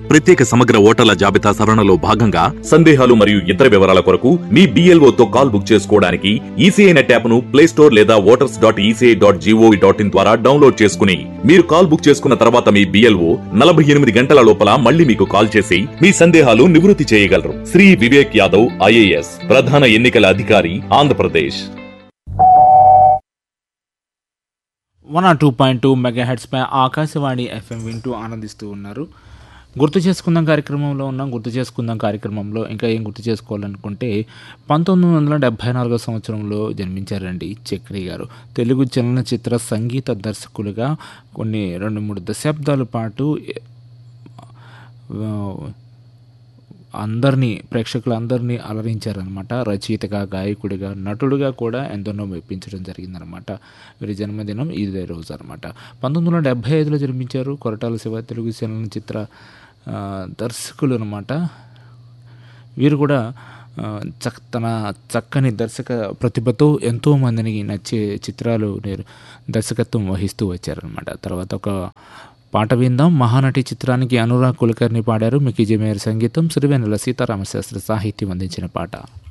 ప్రత్యేక సమగ్ర ఓటర్ల జాబితా సవరణలో భాగంగా సందేహాలు మరియు ఇతర వివరాల కొరకు మీ BLO తో కాల్ బుక్ చేసుకోవడానికి ఈసీఐ నెట్ యాప్ ను ప్లే స్టోర్ లేదా voters dot ECI dot GOV dot in ద్వారా డౌన్లోడ్ చేసుకుని మీరు కాల్ బుక్ చేసుకున్న తర్వాత మీ బిఎల్ఓ నలభై ఎనిమిది గంటల లోపల మళ్ళీ మీకు కాల్ చేసి మీ సందేహాలు నివృత్తి చేయగలరు శ్రీ వివేక్ యాదవ్ ఐఏఎస్ ప్రధాన ఎన్నికల అధికారి Andhra Pradesh one R two point two mega హెడ్స్పై ఆకాశవాణి ఎఫ్ఎం వింటూ ఆనందిస్తూ ఉన్నారు గుర్తు చేసుకుందాం కార్యక్రమంలో ఉన్నాం గుర్తు చేసుకుందాం కార్యక్రమంలో ఇంకా ఏం గుర్తు చేసుకోవాలనుకుంటే పంతొమ్మిది వందల డెబ్భై నాలుగో సంవత్సరంలో జన్మించారండి చక్రి గారు తెలుగు చలనచిత్ర సంగీత దర్శకులుగా కొన్ని రెండు మూడు దశాబ్దాల పాటు ఆ, అందరినీ ప్రేక్షకులందరినీ అలరించారనమాట రచయితగా గాయకుడిగా నటుడిగా కూడా ఎంతనో మెప్పించడం జరిగిందనమాట వీరి జన్మదినం ఇదే రోజు అనమాట పంతొమ్మిది వందల డెబ్భై ఐదులో జన్మించారు కొరటాల శివ తెలుగు చలనచిత్ర ఆ, దర్శకులు అనమాట వీరు కూడా ఆ, చక్ తన చక్కని దర్శక ప్రతిభతో ఎంతో మందిని నచ్చే చిత్రాలు నేరు దర్శకత్వం వహిస్తూ వచ్చారనమాట తర్వాత ఒక పాట విందాం మహానటి చిత్రానికి అనురాగ్ కులకర్ణి పాడారు మికీ జమేర్ సంగీతం సిరివెన్నెల సీతారామశాస్త్రి సాహిత్యం అందించిన పాట